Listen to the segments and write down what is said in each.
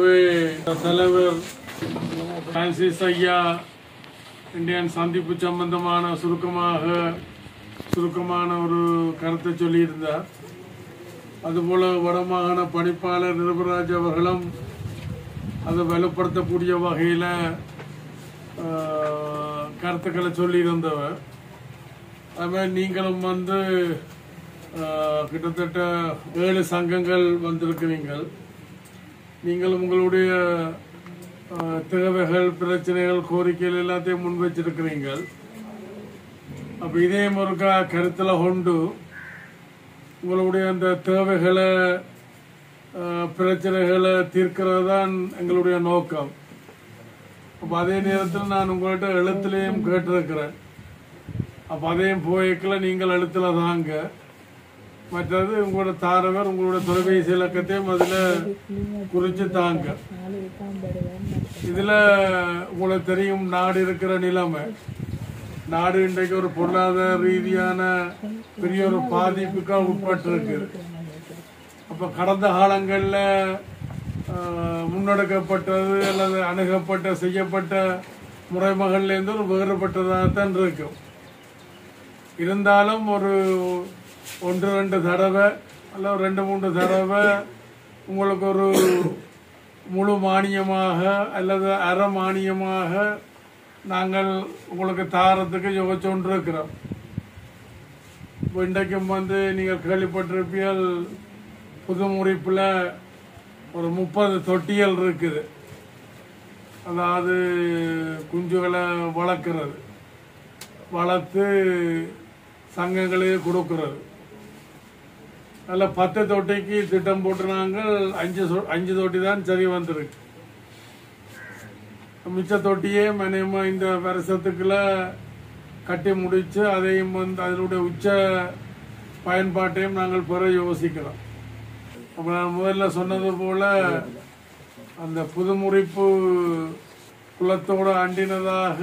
ஏற்கனவே தலைவர் பிரான்சிஸ் ஐயா இந்தியன் சந்திப்பு சம்பந்தமான சுருக்கமாக சுருக்கமான ஒரு கருத்தை சொல்லியிருந்தார் அதுபோல வடமாகாண பணிப்பாளர் நிருபராஜ் அவர்களும் அதை வலுப்படுத்தக்கூடிய வகையில் கருத்துக்களை சொல்லியிருந்தவர் அதுமாதிரி நீங்களும் வந்து ஆஹ், கிட்டத்தட்ட ஏழு சங்கங்கள் வந்திருக்கிறீங்கள் நீங்களும் உங்களுடைய ஆஹ், தேவைகள் பிரச்சனைகள் கோரிக்கைகள் எல்லாத்தையும் முன் வச்சிருக்கிறீங்கள் அப்ப இதே முருகா கருத்துல கொண்டு உங்களுடைய அந்த தேவைகளை ஆஹ், பிரச்சனைகளை தீர்க்கிறது தான் எங்களுடைய நோக்கம் அப்ப அதே நேரத்தில் நான் உங்கள்கிட்ட எழுத்துலையும் கேட்டிருக்கிறேன் அப்ப அதையும் போய்க்கல நீங்கள் எழுத்துல தாங்க மற்றது உங்களோட தாரவர் உங்களோட தொலைபேசி இலக்கத்தையும் அதுல குறிச்சு தாங்க இதுல உங்களுக்கு தெரியும் நாடு இருக்கிற நிலைமை நாடு இன்றைக்கு ஒரு பொருளாதார ரீதியான பெரிய ஒரு பாதிப்புக்கு உட்பட்டு இருக்குது அப்ப கடந்த காலங்கள்ல ஆஹ், முன்னெடுக்கப்பட்டது அல்லது அணுகப்பட்ட செய்யப்பட்ட முறைமகள்ல இருந்து ஒரு வேறுபட்டதாகத்தான் இருக்கும் இருந்தாலும் ஒரு ஒன்று ரெண்டு தடவை அல்ல ஒரு ரெண்டு மூன்று தடவை உங்களுக்கு ஒரு முழு மானியமாக அல்லது அரை மானியமாக நாங்கள் உங்களுக்கு தாரத்துக்கு யோசிச்சொண்டிருக்கிறோம் இப்போ இன்றைக்கும் வந்து நீங்கள் கேள்விப்பட்டிருப்பீர்கள் புது முறிப்பில் ஒரு முப்பது தொட்டியல் இருக்குது அதாவது குஞ்சுகளை வளர்க்குறது வளர்த்து சங்கங்களே கொடுக்கறது அதில் பத்து தொட்டிக்கு திட்டம் போட்டு நாங்கள் அஞ்சு சொ- அஞ்சு தொட்டி தான் சரி வந்திருக்கு மிச்ச தொட்டியே மனியமா இந்த வருஷத்துக்குள்ள கட்டி முடிச்சு அதையும் வந்து அதனுடைய உச்ச பயன்பாட்டையும் நாங்கள் பெற யோசிக்கிறோம் அப்ப நான் முதல்ல சொன்னது போல அந்த புதுமுறிப்பு குலத்தோடு அண்டினதாக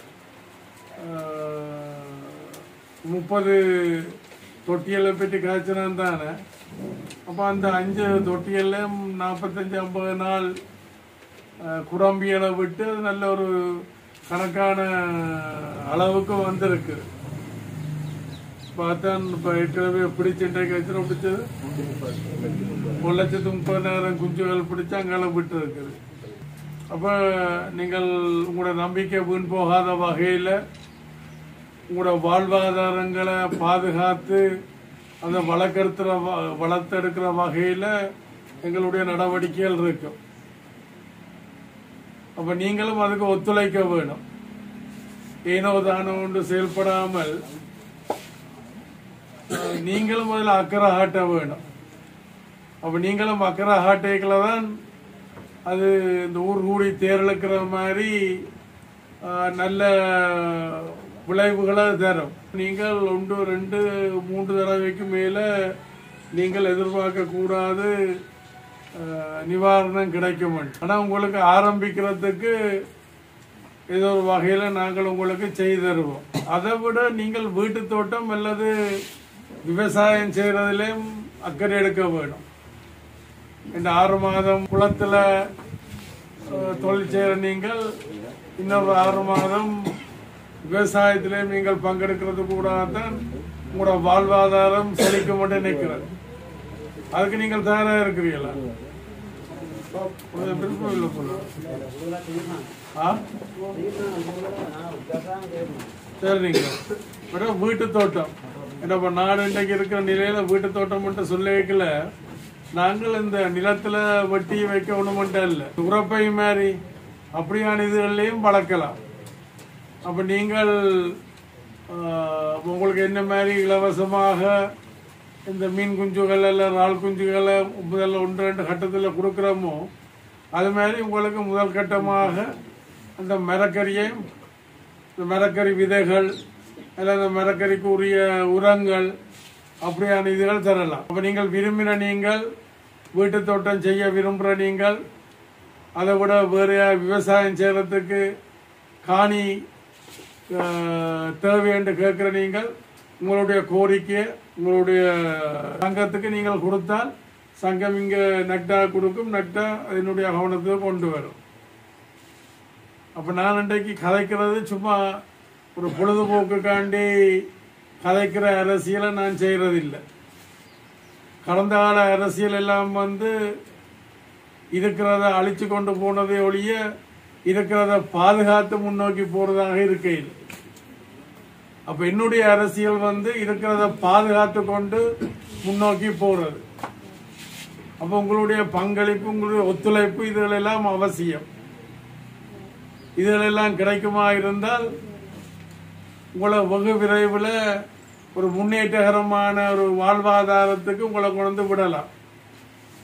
முப்பது தொட்டியலை பற்றி காய்ச்சினான் தானே அப்போ அந்த அஞ்சு தொட்டியல்லையும் நாற்பத்தஞ்சு ஐம்பது நாள் அஹ், குரம்பியலை விட்டு அது நல்ல ஒரு கணக்கான அளவுக்கு வந்திருக்கு பார்த்தான் இப்போ ஏற்கனவே பிடிச்சிட்டே கழிச்சு பிடிச்சது ஒரு லட்சத்து முப்பதாயிரம் குஞ்சுகள் பிடிச்சு அங்கால விட்டு இருக்குது அப்போ நீங்கள் உங்களோட நம்பிக்கை வீண் போகாத வகையில் உங்களோட வாழ்வாதாரங்களை பாதுகாத்து அதை வளர்க்கறுத்துற வ- வளர்த்தெடுக்கிற வகையில் எங்களுடைய நடவடிக்கைகள் இருக்கும் அப்ப நீங்களும் அதுக்கு ஒத்துழைக்க வேணும் ஏனோ தானோ ஒன்று செயல்படாமல் அஹ், நீங்களும் அதில் அக்கறை காட்ட வேணும் அப்ப நீங்களும் அக்கறை காட்டிக்கல தான் அது இந்த ஊர் கூடி தேர்தலுக்கிற மாதிரி ஆஹ், நல்ல விளைவுகளை தரும் நீங்கள் ஒன்று ரெண்டு மூன்று தடவைக்கு மேல நீங்கள் எதிர்பார்க்க கூடாது ஆஹ், நிவாரணம் கிடைக்கும் ஆனா உங்களுக்கு ஆரம்பிக்கிறதுக்கு ஏதோ ஒரு வகையில நாங்கள் உங்களுக்கு செய்து தருவோம் அதை விட நீங்கள் வீட்டு தோட்டம் அல்லது விவசாயம் செய்யறதிலும் அக்கறை எடுக்க வேணும் இந்த ஆறு மாதம் குளத்துல அஹ், தொழில் செய்யற நீங்கள் இன்னொரு ஆறு மாதம் விவசாயத்திலே நீங்கள் பங்கெடுக்கிறது கூட தான் உங்களோட வாழ்வாதாரம் செழிக்கும் மட்டும் நிற்கிறது அதுக்கு நீங்கள் தயாராக இருக்கிறீங்களா உங்களுக்கு விருப்பம் இல்லை போல. ஆ சரிங்க மேடம் வீட்டு தோட்டம் என்ன இப்ப நாடு இன்றைக்கு இருக்கிற நிலையில வீட்டு தோட்டம் மட்டும் சொல்ல வைக்கல நாங்கள் இந்த நிலத்துல வெட்டி வைக்க ஒண்ணு மட்டும் இல்ல உரப்பை மாதிரி அப்படியான இதுகள்லையும் வளர்க்கலாம் அப்ப நீங்கள் ஆஹ், உங்களுக்கு என்ன மாதிரி இலவசமாக இந்த மீன் குஞ்சுகள் எல்லாம் இறால் குஞ்சுகளை முதல்ல ஒன்று ரெண்டு கட்டத்தில் கொடுக்குறோமோ அது மாதிரி உங்களுக்கு முதல் கட்டமாக அந்த மரக்கறியையும் இந்த மரக்கறி விதைகள் அல்லது அந்த மரக்கறிக்கு உரிய உரங்கள் அப்படியான இதுகள் தரலாம் அப்ப நீங்கள் விரும்பின நீங்கள் வீட்டு தோட்டம் செய்ய விரும்புகிற நீங்கள் அதை விட வேற விவசாயம் செய்யறதுக்கு காணி அஹ், தேவை என்று கேட்கிற நீங்கள் உங்களுடைய கோரிக்கையை உங்களுடைய சங்கத்துக்கு நீங்கள் கொடுத்தால் சங்கம் இங்க நட்டா கொடுக்கும் நட்டா அதனுடைய கவனத்தை கொண்டு வரும் அப்ப நான் இன்றைக்கு கதைக்கிறது சும்மா ஒரு பொழுதுபோக்குக்காண்டி கதைக்கிற அரசியலை நான் செய்யறதில்லை கடந்த கால அரசியல் எல்லாம் வந்து இருக்கிறத அழிச்சு கொண்டு போனதே ஒழிய இருக்கிறத பாதுகாத்து முன்னோக்கி போறதாக இருக்கையில் அப்ப என்னுடைய அரசியல் வந்து இருக்கிறத பாதுகாத்து கொண்டு முன்னோக்கி போறது அப்ப உங்களுடைய பங்களிப்பு உங்களுடைய ஒத்துழைப்பு இதுகளெல்லாம் அவசியம் இதுகளெல்லாம் கிடைக்குமா இருந்தால் உங்களை வெகு விரைவில் ஒரு முன்னேற்றகரமான ஒரு வாழ்வாதாரத்துக்கு உங்களை கொண்டு விடலாம்